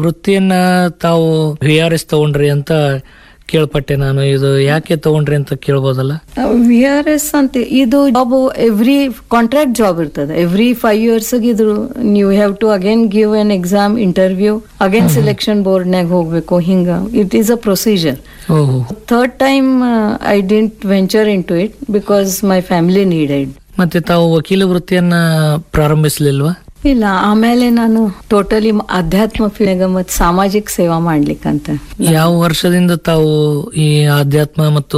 ವೃತ್ತಿಯನ್ನ ತಾವು we are S ತಗೊಂಡ್ರಿ ಅಂತ ಕೇಳ್ಪಟ್ಟೆ ನಾನು ಇದು ಯಾಕೆ ತಗೊಂಡ್ರಿ ಅಂತ ಕೇಳ್ಬೋದಲ್ಲ ವಿ ಆರ್ ಎಸ್ ಅಂತ ಇದು ಜಾಬ್ ಎವ್ರಿ ಕಾಂಟ್ರಾಕ್ಟ್ ಜಾಬ್ ಇರ್ತದೆ ಎವ್ರಿ ಫೈವ್ ಇಯರ್ಸ್ ಇದು ನೀವು have to again give an exam interview again selection ಬೋರ್ಡ್ನಾಗ ಹೋಗ್ಬೇಕು ಹಿಂಗ ಇಟ್ ಈಸ್ ಅ ಪ್ರೊಸೀಜರ್ ಓಹೋ third time I didn't venture into it because my family needed ಮತ್ತೆ ತಾವು ವಕೀಲ ವೃತ್ತಿಯನ್ನ ಪ್ರಾರಂಭಿಸ್ಲಿಲ್ವಾ ಇಲ್ಲ ಆಮೇಲೆ ನಾನು ಟೋಟಲಿ ಅಧ್ಯಾತ್ಮ ಫೀಲ್ಡ್ ಮತ್ತು ಸಾಮಾಜಿಕ ಸೇವಾ ಮಾಡ್ಲಿಕ್ಕಂತ ಯಾವ ವರ್ಷದಿಂದ ತಾವು ಈ ಆಧ್ಯಾತ್ಮ ಮತ್ತು